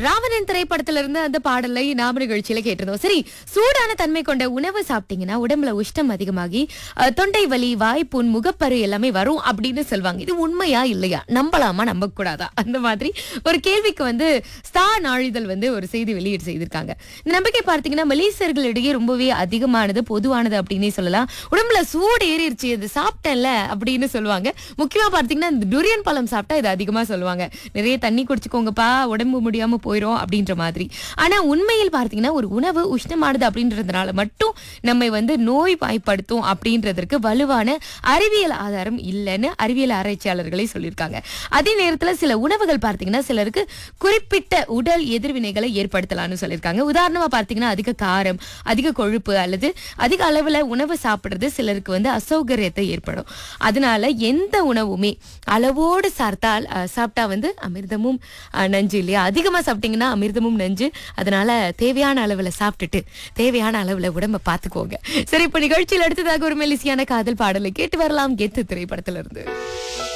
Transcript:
ராவணன் திரைப்படத்துல இருந்து அந்த பாடலை நாம நிகழ்ச்சியில கேட்டிருந்தோம் சரி சூடான தன்மை கொண்ட உணவு சாப்பிட்டீங்கன்னா உடம்புல உஷ்டம் அதிகமாகி அஹ், தொண்டை வலி வாய்ப்புண் முகப்பரு எல்லாமே வரும் அப்படின்னு சொல்லுவாங்க இது உண்மையா இல்லையா நம்பலாமா நம்ப கூடாதா அந்த மாதிரி ஒரு கேள்விக்கு வந்து ஸ்தா நாளிதழ் வந்து ஒரு செய்தி வெளியீடு செய்திருக்காங்க இந்த நம்பிக்கை பார்த்தீங்கன்னா மலேசியர்களிடையே ரொம்பவே அதிகமானது பொதுவானது அப்படின்னே சொல்லலாம் உடம்புல சூடு ஏறிடுச்சு இது சாப்பிட்டேன்ல அப்படின்னு சொல்லுவாங்க முக்கியமா பார்த்தீங்கன்னா இந்த டுரியன் பழம் சாப்பிட்டா இது அதிகமா சொல்லுவாங்க நிறைய தண்ணி குடிச்சுக்கோங்கப்பா உடம்பு முடியாம போயிடும் அப்படின்ற மாதிரி ஆனா உண்மையில் பார்த்தீங்கன்னா ஒரு உணவு உஷ்ணமானது அப்படின்றதுனால மட்டும் நம்மை வந்து நோய் வாய்ப்படுத்தும் அப்படின்றதற்கு வலுவான அறிவியல் ஆதாரம் இல்லைன்னு அறிவியல் ஆராய்ச்சியாளர்களே சொல்லியிருக்காங்க அதே நேரத்துல சில உணவுகள் பார்த்தீங்கன்னா சிலருக்கு குறிப்பிட்ட உடல் எதிர்வினைகளை ஏற்படுத்தலாம்னு சொல்லியிருக்காங்க உதாரணமா பார்த்தீங்கன்னா அதிக காரம் அதிக கொழுப்பு அல்லது அதிக அளவுல உணவு சாப்பிடுறது சிலருக்கு வந்து அசௌகரியத்தை ஏற்படும் அதனால எந்த உணவுமே அளவோடு சார்த்தால் அஹ், சாப்பிட்டா வந்து அமிர்தமும் அஹ், நஞ்சு இல்லையா அதிகமா சாப்பிட்டீங்கன்னா அமிர்தமும் நஞ்சு அதனால தேவையான அளவுல சாப்பிட்டுட்டு தேவையான அளவுல உடம்ப பாத்துக்கோங்க சரி இப்ப நிகழ்ச்சியில் அடுத்ததாக ஒரு மெலிசியான காதல் பாடலை கேட்டு வரலாம் கெத்து திரைப்படத்துல இருந்து